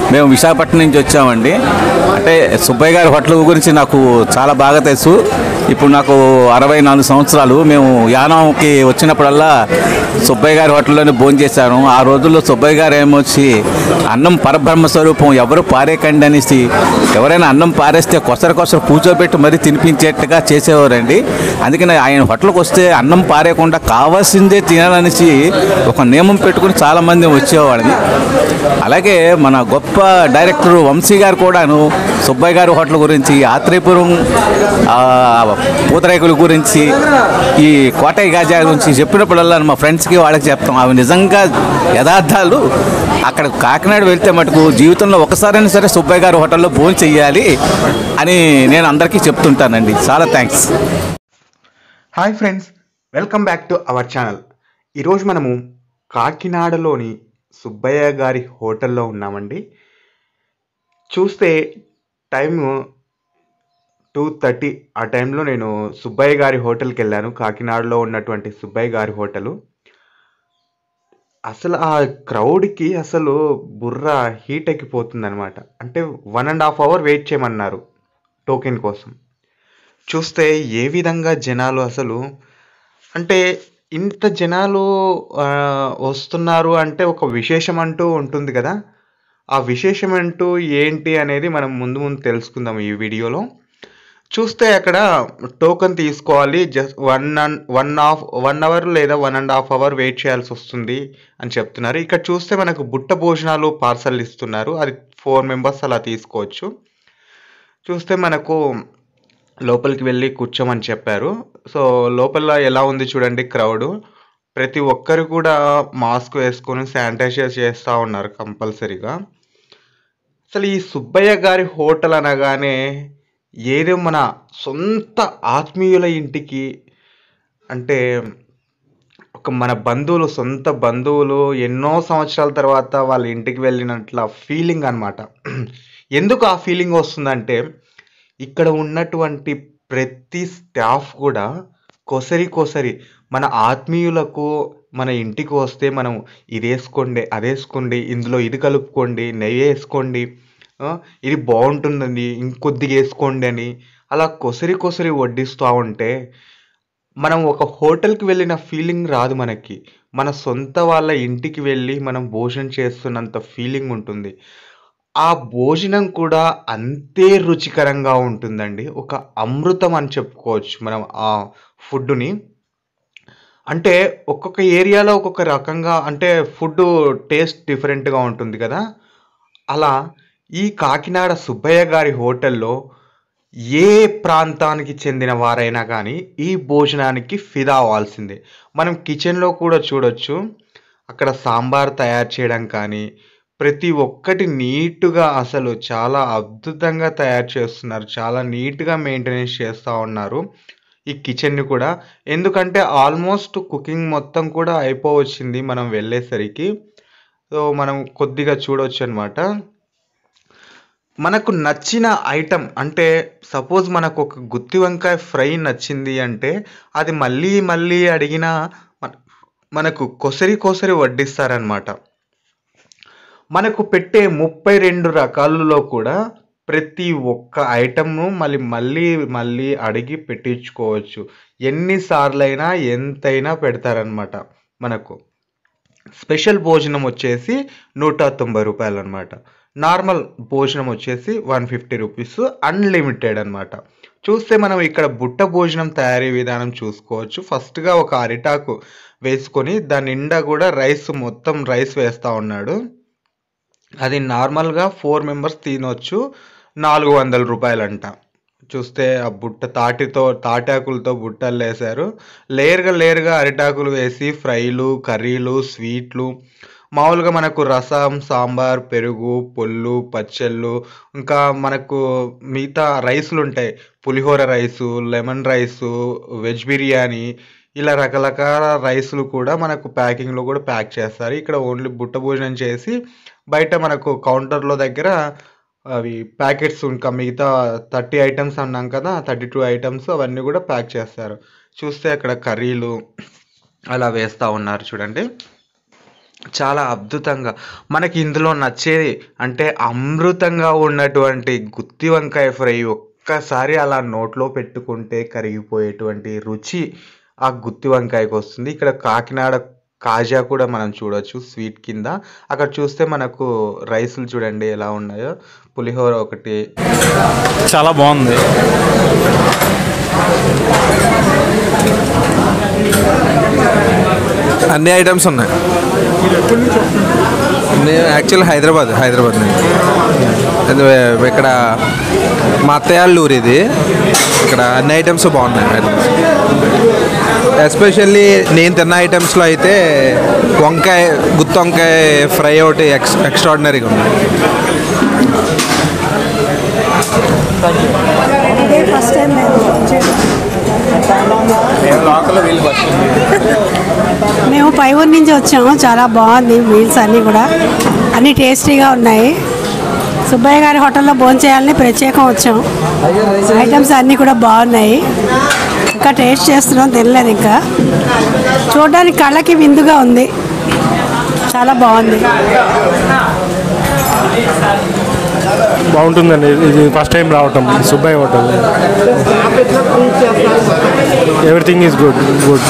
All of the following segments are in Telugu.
మేము విశాఖపట్నం నుంచి వచ్చామండి అంటే సుబ్బయ్య గారి హోటల్ గురించి నాకు చాలా బాగా తెలుసు ఇప్పుడు నాకు అరవై నాలుగు సంవత్సరాలు మేము యానంకి వచ్చినప్పుడల్లా సుబ్బయ్య గారి హోటల్లోనే భోజనం చేశాను ఆ రోజుల్లో సుబ్బయ్య గారు ఏమొచ్చి అన్నం పరబ్రహ్మ స్వరూపం ఎవరు పారేకండి అనేసి ఎవరైనా అన్నం పారేస్తే కొసర కొసర కూర్చోబెట్టి మరీ తినిపించేట్టుగా చేసేవారండి అందుకని ఆయన హోటల్కి వస్తే అన్నం పారేయకుండా కావాల్సిందే తినాలనేసి ఒక నియమం పెట్టుకుని చాలామంది వచ్చేవాళ్ళని అలాగే మన గొప్ప డైరెక్టర్ వంశీ గారు కూడాను సుబ్బయ్య గారి హోటల్ గురించి ఆత్రేయపురం ఆ, పూతరేకుల గురించి ఈ కోటయ్య గాజా గురించి చెప్పినప్పుడల్లా మా ఫ్రెండ్స్కి వాళ్ళకి చెప్తాం అవి నిజంగా యథార్థాలు అక్కడ కాకినాడ వెళ్తే మటుకు జీవితంలో ఒకసారైనా సరే సుబ్బయ్య గారి హోటల్లో భోజనం చెయ్యాలి అని నేను అందరికీ చెప్తుంటానండి చాలా thanks hi friends welcome back to our channel ఈరోజు మనము కాకినాడలోని సుబ్బయ్య గారి హోటల్లో ఉన్నామండి చూస్తే టైము టూ థర్టీ ఆ టైంలో నేను సుబ్బయ్య గారి హోటల్కి వెళ్ళాను కాకినాడలో ఉన్నటువంటి సుబ్బయ్య గారి హోటలు అసలు ఆ క్రౌడ్కి అసలు బుర్ర హీట్ ఎక్కిపోతుంది అనమాట అంటే one and half hour wait చేయమన్నారు టోకెన్ కోసం చూస్తే ఏ విధంగా జనాలు అసలు అంటే ఇంత జనాలు ఆ, వస్తున్నారు అంటే ఒక విశేషం అంటూ ఉంటుంది కదా ఆ విశేషం అంటూ ఏంటి అనేది మనం ముందు ముందు తెలుసుకుందాం ఈ వీడియోలో చూస్తే అక్కడ టోకెన్ తీసుకోవాలి just one and one half one hour లేదా one and half hour wait చేయాల్సి వస్తుంది అని చెప్తున్నారు ఇక్కడ చూస్తే మనకు బుట్ట భోజనాలు పార్సల్ ఇస్తున్నారు అది ఫోర్ మెంబర్స్ అలా తీసుకోవచ్చు చూస్తే మనకు లోపలికి వెళ్ళి కూర్చోమని చెప్పారు సో లోపల ఎలా ఉంది చూడండి క్రౌడ్ ప్రతి ఒక్కరు కూడా మాస్క్ వేసుకొని శానిటైజర్ చేస్తూ ఉన్నారు కంపల్సరీగా అసలు ఈ సుబ్బయ్య గారి హోటల్ అనగానే ఏదో మన సొంత ఆత్మీయుల ఇంటికి అంటే ఒక మన బంధువులు సొంత బంధువులు ఎన్నో సంవత్సరాల తర్వాత వాళ్ళ ఇంటికి వెళ్ళినట్ల ఫీలింగ్ అన్నమాట ఎందుకు ఆ ఫీలింగ్ వస్తుందంటే ఇక్కడ ఉన్నటువంటి ప్రతి స్టాఫ్ కూడా కొసరి కొసరి మన ఆత్మీయులకు మన ఇంటికి వస్తే మనం ఇది వేసుకోండి అది వేసుకోండి ఇందులో ఇది కలుపుకోండి నెయ్యి వేసుకోండి ఆ, ఇది బాగుంటుందండి ఇంకొద్దిగా వేసుకోండి అని అలా కొసరి కొసరి వడ్డిస్తూ ఉంటే మనం ఒక హోటల్కి వెళ్ళిన ఫీలింగ్ రాదు మనకి మన సొంత వాళ్ళ ఇంటికి వెళ్ళి మనం భోజనం చేస్తున్నంత ఫీలింగ్ ఉంటుంది ఆ భోజనం కూడా అంతే రుచికరంగా ఉంటుందండి ఒక అమృతం అని చెప్పుకోవచ్చు మనం ఆ ఫుడ్ని అంటే ఒక్కొక్క ఏరియాలో ఒక్కొక్క రకంగా అంటే ఫుడ్ టేస్ట్ డిఫరెంట్గా ఉంటుంది కదా అలా ఈ కాకినాడ సుబ్బయ్య గారి హోటల్లో ఏ ప్రాంతానికి చెందిన వారైనా కానీ ఈ భోజనానికి ఫిదా అవ్వాల్సిందే మనం కిచెన్లో కూడా చూడొచ్చు అక్కడ సాంబార్ తయారు చేయడం కానీ ప్రతి ఒక్కటి నీట్గా అసలు చాలా అద్భుతంగా తయారు చేస్తున్నారు చాలా నీట్గా మెయింటెనెన్స్ చేస్తూ ఉన్నారు ఈ కిచెన్ని కూడా ఎందుకంటే ఆల్మోస్ట్ కుకింగ్ మొత్తం కూడా అయిపోవచ్చింది మనం వెళ్ళేసరికి సో మనం కొద్దిగా చూడవచ్చు అనమాట మనకు నచ్చిన ఐటమ్ అంటే సపోజ్ మనకు ఒక గుత్తి వంకాయ ఫ్రై నచ్చింది అంటే అది మళ్ళీ మళ్ళీ అడిగినా మన- మనకు కొసరి కొసరి వడ్డిస్తారనమాట మనకు పెట్టే ముప్పై రెండు రకాలలో కూడా ప్రతి ఒక్క ఐటమ్ను మళ్ళీ మళ్ళీ మళ్ళీ అడిగి పెట్టించుకోవచ్చు ఎన్నిసార్లైనా ఎంతైనా పెడతారనమాట మనకు స్పెషల్ భోజనం వచ్చేసి నూట తొంభై రూపాయలు అనమాట నార్మల్ భోజనం వచ్చేసి వన్ ఫిఫ్టీ రూపీస్ అన్లిమిటెడ్ అనమాట చూస్తే మనం ఇక్కడ బుట్ట భోజనం తయారీ విధానం చూసుకోవచ్చు ఫస్ట్గా ఒక అరిటాకు వేసుకొని దాని నిండా కూడా రైస్ మొత్తం రైస్ వేస్తూ ఉన్నాడు అది నార్మల్గా ఫోర్ మెంబర్స్ తినొచ్చు నాలుగు వందల రూపాయలంట చూస్తే ఆ బుట్ట తాటితో తాటాకులతో బుట్టలు వేశారు లేయర్గా లేయర్గా అరిటాకులు వేసి ఫ్రైలు కర్రీలు స్వీట్లు మామూలుగా మనకు రసం సాంబార్ పెరుగు పొల్లు పచ్చళ్ళు ఇంకా మనకు మిగతా రైసులు ఉంటాయి pulihora rice lemon rice veg biryani ఇలా రకరకాల రైసులు కూడా మనకు ప్యాకింగ్లో కూడా ప్యాక్ చేస్తారు ఇక్కడ ఓన్లీ బుట్ట భోజనం చేసి బయట మనకు కౌంటర్లో దగ్గర అవి ప్యాకెట్స్ ఇంకా మిగతా థర్టీ ఐటమ్స్ అన్నాం కదా థర్టీ టూ ఐటమ్స్ అవన్నీ కూడా ప్యాక్ చేస్తారు చూస్తే అక్కడ కర్రీలు అలా వేస్తూ ఉన్నారు చూడండి చాలా అద్భుతంగా మనకి ఇందులో నచ్చేది అంటే అమృతంగా ఉన్నటువంటి గుత్తి వంకాయ ఫ్రై ఒక్కసారి అలా నోట్లో పెట్టుకుంటే కరిగిపోయేటువంటి రుచి ఆ గుత్తి వంకాయకు వస్తుంది ఇక్కడ కాకినాడ కాజా కూడా మనం చూడొచ్చు స్వీట్ కింద అక్కడ చూస్తే మనకు రైసులు చూడండి ఎలా ఉన్నాయో పులిహోర ఒకటి చాలా బాగుంది అన్ని ఐటమ్స్ ఉన్నాయి నేను యాక్చువల్ హైదరాబాద్ హైదరాబాద్ నుంచి అది ఇక్కడ మా అత్తయ్య ఊరు ఇది ఇక్కడ అన్ని ఐటమ్స్ బాగున్నాయి ఐటమ్స్ ఎస్పెషల్లీ నేను తిన్న ఐటమ్స్లో అయితే వంకాయ గుత్తి వంకాయ ఫ్రై ఒకటి ఎక్స్ ఎక్స్ట్రాడినరీగా ఉంది ఇదే ఫస్ట్ టైం మేము వచ్చేది. మేము పై ఊరు నుంచి వచ్చాము చాలా బాగుంది మీల్స్ అన్నీ కూడా అన్నీ టేస్టీగా ఉన్నాయి సుబ్బయ్య గారి హోటల్లో భోంచేయాలని ప్రత్యేకం వచ్చాం ఐటమ్స్ అన్నీ కూడా బాగున్నాయి ఇంకా టేస్ట్ చేస్తున్నాం తెలియలేదు ఇంకా చూడడానికి కళ్ళకి విందుగా ఉంది చాలా బాగుంది బాగుంటుందండి ఇది ఫస్ట్ టైం రావటం Subbaiah hotel everything is good good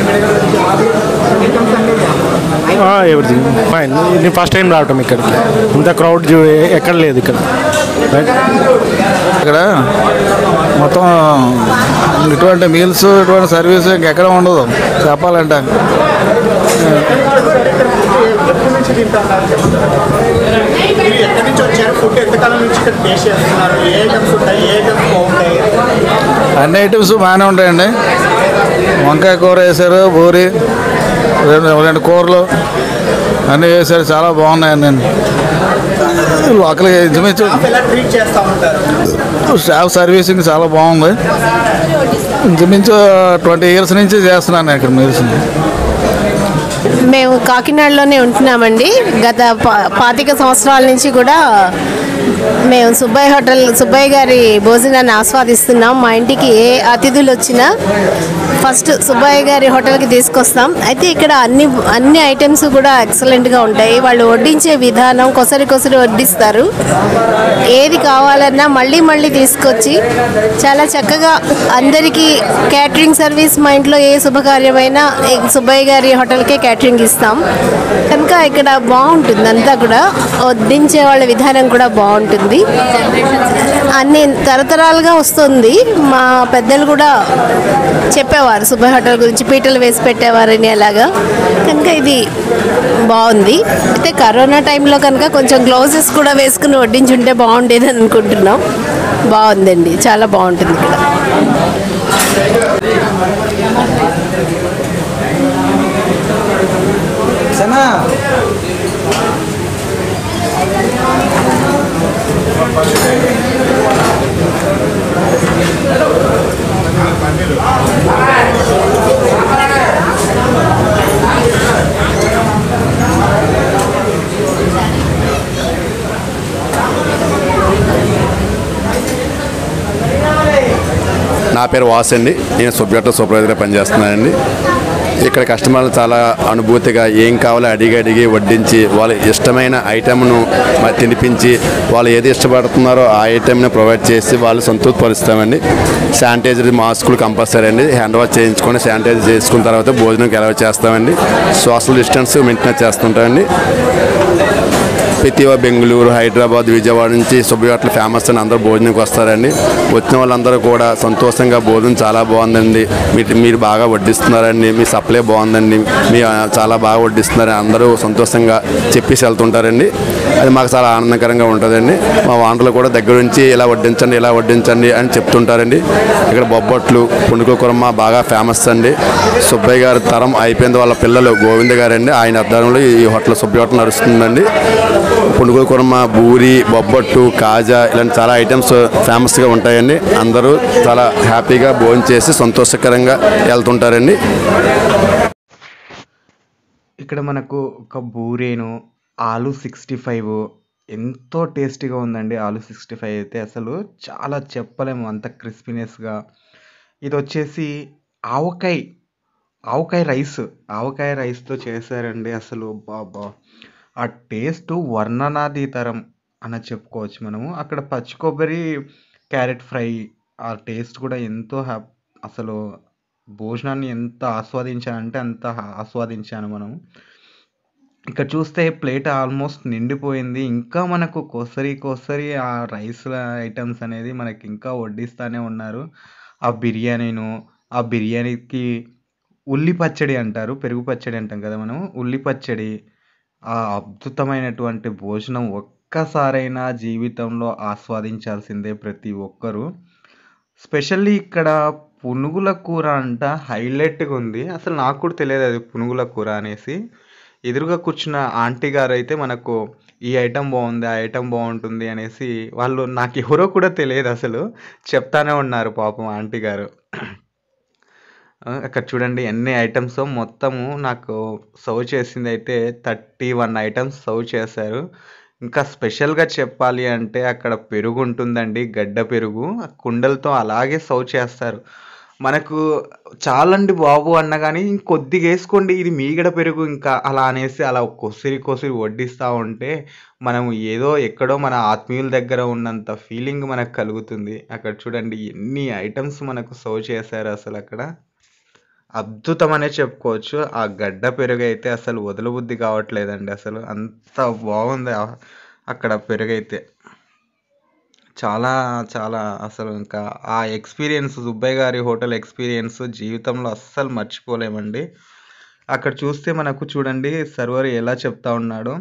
everything fine నేను ఫస్ట్ టైం రావటం ఇక్కడికి ఇంత క్రౌడ్ చూ ఎక్కడ లేదు ఇక్కడ రైట్ ఇక్కడ మొత్తం ఇటువంటి మీల్స్ ఇటువంటి సర్వీస్ ఇంకెక్కడ ఉండదు చెప్పాలంటే మీరు ఎక్కడి నుంచి వచ్చారు ఫుడ్ ఎంతకాలం నుంచి ఇక్కడ టేస్ట్ చేస్తున్నారు ఏ ఐటమ్స్ ఉంటాయి ఏ ఐటమ్స్ బాగుంటాయి అన్ని ఐటమ్స్ బాగానే ఉంటాయండి వంకాయ కూర వేశారు పూరి రెండు రెండు కూరలు అన్నీ వేశారు చాలా బాగున్నాయండి లోకల్గా ఇంచుమించు స్టాఫ్ ఎలా ట్రీట్ చేస్తూ ఉంటారు స్టాఫ్ సర్వీసింగ్ చాలా బాగుంది ఇంచుమించు ట్వంటీ ఇయర్స్ నుంచి చేస్తున్నాను ఇక్కడ మీల్స్ మేము కాకినాడలోనే ఉంటున్నామండి గత పా- పాతిక సంవత్సరాల నుంచి కూడా మేము సుబ్బయ్య హోటల్ సుబ్బయ్య గారి భోజనాన్ని ఆస్వాదిస్తున్నాం మా ఇంటికి ఏ అతిథులు వచ్చినా ఫస్ట్ సుబ్బయ్య గారి హోటల్కి తీసుకొస్తాం అయితే ఇక్కడ అన్ని అన్ని ఐటమ్స్ కూడా ఎక్సలెంట్గా ఉంటాయి వాళ్ళు వడ్డించే విధానం కొసరి కొసరి వడ్డిస్తారు ఏది కావాలన్నా మళ్ళీ మళ్ళీ తీసుకొచ్చి చాలా చక్కగా అందరికీ క్యాటరింగ్ సర్వీస్ మా ఇంట్లో ఏ శుభకార్యమైనా ఈ సుబ్బయ్య గారి హోటల్కే క్యాటరింగ్ ఇస్తాం కనుక ఇక్కడ బాగుంటుంది అంతా కూడా వడ్డించే వాళ్ళ విధానం కూడా బాగుంటుంది అన్ని తరతరాలుగా వస్తుంది మా పెద్దలు కూడా చెప్పేవారు సుబ్బయ్య హోటల్ గురించి పీటలు వేసి పెట్టేవారని అలాగా కనుక ఇది బాగుంది అయితే కరోనా టైంలో కనుక కొంచెం గ్లౌజెస్ కూడా వేసుకుని వడ్డించుంటే బాగుండేది అనుకుంటున్నాం బాగుందండి చాలా బాగుంటుంది ఇక్కడ నా పేరు వాస్ అండి నేను సుబ్జెక్ట్ సూపర్వైజర్గా పనిచేస్తున్నానండి ఇక్కడ కస్టమర్లు చాలా అనుభూతిగా ఏం కావాలో అడిగి అడిగి వడ్డించి వాళ్ళ ఇష్టమైన ఐటెంను మరి తినిపించి వాళ్ళు ఏది ఇష్టపడుతున్నారో ఆ ఐటెంని ప్రొవైడ్ చేసి వాళ్ళు సంతృప్తిపరుస్తామండి శానిటైజర్ మాస్కులు కంపల్సరీ అండి హ్యాండ్ వాష్ చేయించుకొని శానిటైజర్ చేసుకున్న తర్వాత భోజనం ఎలా చేస్తామండి సోషల్ డిస్టెన్స్ మెయింటైన్ చేస్తుంటామండి ప్రతి ఒక్క బెంగళూరు హైదరాబాద్ విజయవాడ నుంచి సుబ్బయ్య ఫేమస్ అని అందరూ భోజనంకి వస్తారండి వచ్చిన వాళ్ళందరూ కూడా సంతోషంగా భోజనం చాలా బాగుందండి మీరు మీరు బాగా వడ్డిస్తున్నారండి మీ సప్లై బాగుందండి మీ ఆ, చాలా బాగా వడ్డిస్తున్నారని అందరూ సంతోషంగా చెప్పేసి వెళ్తుంటారండి అది మాకు చాలా ఆనందకరంగా ఉంటుందండి మా వంటలు కూడా దగ్గర నుంచి ఇలా వడ్డించండి ఇలా వడ్డించండి అని చెప్తుంటారండి ఇక్కడ బొబ్బట్లు పుండుకు కుర్మ బాగా ఫేమస్ అండి సుబ్బయ్య గారి తరం అయిపోయింది వాళ్ళ పిల్లలు గోవింద గారండి ఆయన ఆధ్వర్యంలో ఈ హోటల్ సుబ్బయ్య హోటల్ నడుస్తుందండి పునుగుల కుర్మ బూరి బొబ్బట్టు కాజా ఇలాంటి చాలా ఐటమ్స్ ఫేమస్గా ఉంటాయండి అందరూ చాలా హ్యాపీగా భోజనం చేసి సంతోషకరంగా వెళ్తుంటారండి ఇక్కడ మనకు ఒక బూరేను ఆలు సిక్స్టీ ఫైవ్ ఎంతో టేస్టీగా ఉందండి ఆలు సిక్స్టీ ఫైవ్ అయితే అసలు చాలా చెప్పలేము అంత క్రిస్పీనెస్గా ఇది వచ్చేసి ఆవకాయ ఆవకాయ రైస్ ఆవకాయ రైస్తో చేశారండి అసలు బాబా ఆ టేస్ట్ వర్ణనాతీతరం అని చెప్పుకోవచ్చు మనము అక్కడ పచ్చి కొబ్బరి క్యారెట్ ఫ్రై ఆ టేస్ట్ కూడా ఎంతో హ్యాప్ అసలు భోజనాన్ని ఎంత ఆస్వాదించానంటే అంత ఆస్వాదించాను మనం ఇక్కడ చూస్తే ప్లేట్ ఆల్మోస్ట్ నిండిపోయింది ఇంకా మనకు కొసరి కొసరి ఆ రైస్ ఐటమ్స్ అనేది మనకి ఇంకా వడ్డిస్తూనే ఉన్నారు ఆ బిర్యానీను ఆ బిర్యానీకి ఉల్లి పచ్చడి అంటారు పెరుగు పచ్చడి అంటాం కదా మనం ఉల్లి పచ్చడి ఆ అద్భుతమైనటువంటి భోజనం ఒక్కసారైనా జీవితంలో ఆస్వాదించాల్సిందే ప్రతి ఒక్కరూ స్పెషల్లీ ఇక్కడ పునుగుల కూర అంట హైలైట్గా ఉంది అసలు నాకు కూడా తెలియదు అది పునుగుల కూర అనేసి ఎదురుగా కూర్చున్న ఆంటీ గారు అయితే మనకు ఈ ఐటెం బాగుంది ఆ ఐటెం బాగుంటుంది అనేసి వాళ్ళు నాకు ఎవరో కూడా తెలియదు అసలు చెప్తానే ఉన్నారు పాపం ఆంటీ గారు ఆ, అక్కడ చూడండి ఎన్ని ఐటమ్స్ మొత్తము నాకు సర్వ్ చేసింది అయితే థర్టీ వన్ ఐటమ్స్ సర్వ్ చేశారు ఇంకా స్పెషల్గా చెప్పాలి అంటే అక్కడ పెరుగు ఉంటుందండి గడ్డ పెరుగు ఆ కుండలతో అలాగే సర్వ్ చేస్తారు మనకు చాలండి బాబు అన్న కానీ ఇంకొద్దిగా వేసుకోండి ఇది మీగడ పెరుగు ఇంకా అలా అనేసి అలా కొసిరి కొసిరి వడ్డిస్తూ ఉంటే మనం ఏదో ఎక్కడో మన ఆత్మీయుల దగ్గర ఉన్నంత ఫీలింగ్ మనకు కలుగుతుంది అక్కడ చూడండి ఎన్ని ఐటమ్స్ మనకు సర్వ్ చేశారు అసలు అక్కడ అద్భుతం అనే చెప్పుకోవచ్చు ఆ గడ్డ పెరుగు అయితే అసలు వదలబుద్ధి కావట్లేదండి అసలు అంత బాగుంది ఆ- అక్కడ పెరుగు అయితే చాలా చాలా అసలు ఇంకా ఆ ఎక్స్పీరియన్స్ సుబ్బయ్య గారి హోటల్ ఎక్స్పీరియన్స్ జీవితంలో అస్సలు మర్చిపోలేమండి అక్కడ చూస్తే మనకు చూడండి సర్వర్ ఎలా చెప్తా ఉన్నాడో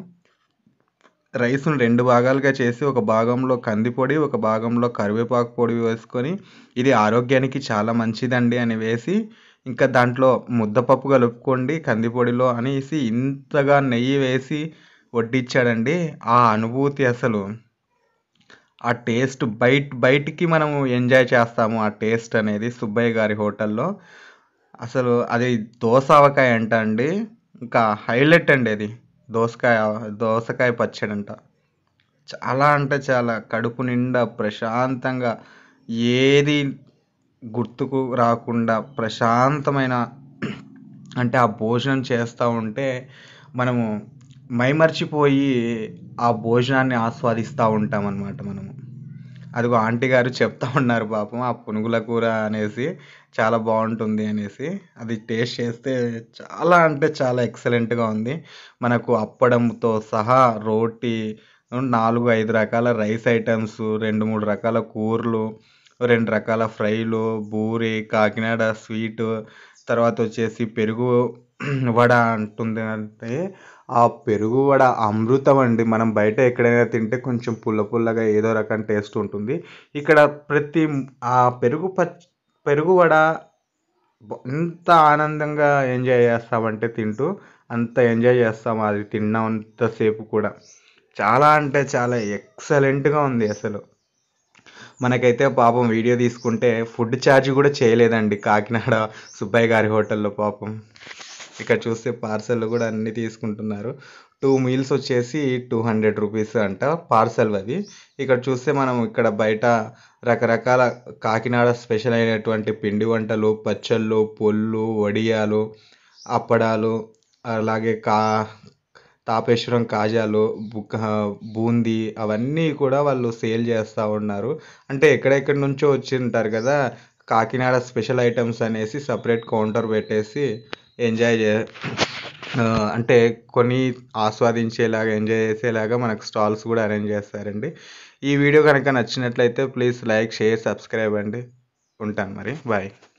రైస్ను రెండు భాగాలుగా చేసి ఒక భాగంలో కందిపొడి ఒక భాగంలో కరివేపాకు పొడి వేసుకొని ఇది ఆరోగ్యానికి చాలా మంచిదండి అని వేసి ఇంకా దాంట్లో ముద్దపప్పు కలుపుకోండి కందిపొడిలో అనేసి ఇంతగా నెయ్యి వేసి వడ్డించాడండి ఆ అనుభూతి అసలు ఆ టేస్ట్ బయట బయటికి మనము ఎంజాయ్ చేస్తాము ఆ టేస్ట్ అనేది సుబ్బయ్య గారి హోటల్లో అసలు అది దోసావకాయ అంట అండి ఇంకా హైలైట్ అండి అది దోసకాయ దోసకాయ పచ్చడి అంట చాలా అంటే చాలా కడుపు నిండా ప్రశాంతంగా ఏది గుర్తుకు రాకుండా ప్రశాంతమైన అంటే ఆ భోజనం చేస్తూ ఉంటే మనము మైమర్చిపోయి ఆ భోజనాన్ని ఆస్వాదిస్తూ ఉంటాం అన్నమాట మనము అదిగో ఆంటీ గారు చెప్తా ఉన్నారు పాపం ఆ పునుగుల కూర అనేసి చాలా బాగుంటుంది అనేసి అది టేస్ట్ చేస్తే చాలా అంటే చాలా ఎక్సలెంట్గా ఉంది మనకు అప్పడంతో సహా రోటీ నాలుగు ఐదు రకాల రైస్ ఐటమ్స్ రెండు మూడు రకాల కూరలు రెండు రకాల ఫ్రైలు బూరి కాకినాడ స్వీట్ తర్వాత వచ్చేసి పెరుగు వడ అంటుంది అంటే ఆ పెరుగు వడ అమృతం అండి మనం బయట ఎక్కడైనా తింటే కొంచెం పుల్ల పుల్లగా ఏదో రకం టేస్ట్ ఉంటుంది ఇక్కడ ప్రతి ఆ పెరుగు పచ్ పెరుగు వడ బ- ఎంత ఆనందంగా ఎంజాయ్ చేస్తామంటే తింటూ అంత ఎంజాయ్ చేస్తాం అది తిన్నంతసేపు కూడా చాలా అంటే చాలా ఎక్సలెంట్గా ఉంది అసలు మనకైతే పాపం వీడియో తీసుకుంటే ఫుడ్ ఛార్జ్ కూడా చేయలేదండి కాకినాడ సుబ్బయ్య గారి హోటల్లో పాపం ఇక్కడ చూస్తే పార్సల్ కూడా అన్నీ తీసుకుంటున్నారు టూ మీల్స్ వచ్చేసి టూ హండ్రెడ్ రూపీస్ అంట పార్సల్ అది ఇక్కడ చూస్తే మనం ఇక్కడ బయట రకరకాల కాకినాడ స్పెషల్ అయినటువంటి పిండి వంటలు పచ్చళ్ళు పొళ్ళు వడియాలు అప్పడాలు అలాగే కా తాపేశ్వరం కాజాలు బుక్క బూందీ అవన్నీ కూడా వాళ్ళు సేల్ చేస్తూ ఉన్నారు అంటే ఎక్కడెక్కడి నుంచో వచ్చి ఉంటారు కదా కాకినాడ స్పెషల్ ఐటమ్స్ అనేసి సపరేట్ కౌంటర్ పెట్టేసి ఎంజాయ్ చే ఆ, అంటే కొన్ని ఆస్వాదించేలాగా ఎంజాయ్ చేసేలాగా మనకు స్టాల్స్ కూడా అరేంజ్ చేస్తారండి ఈ వీడియో కనుక నచ్చినట్లయితే ప్లీజ్ లైక్ షేర్ సబ్స్క్రైబ్ అండి ఉంటాను మరి బాయ్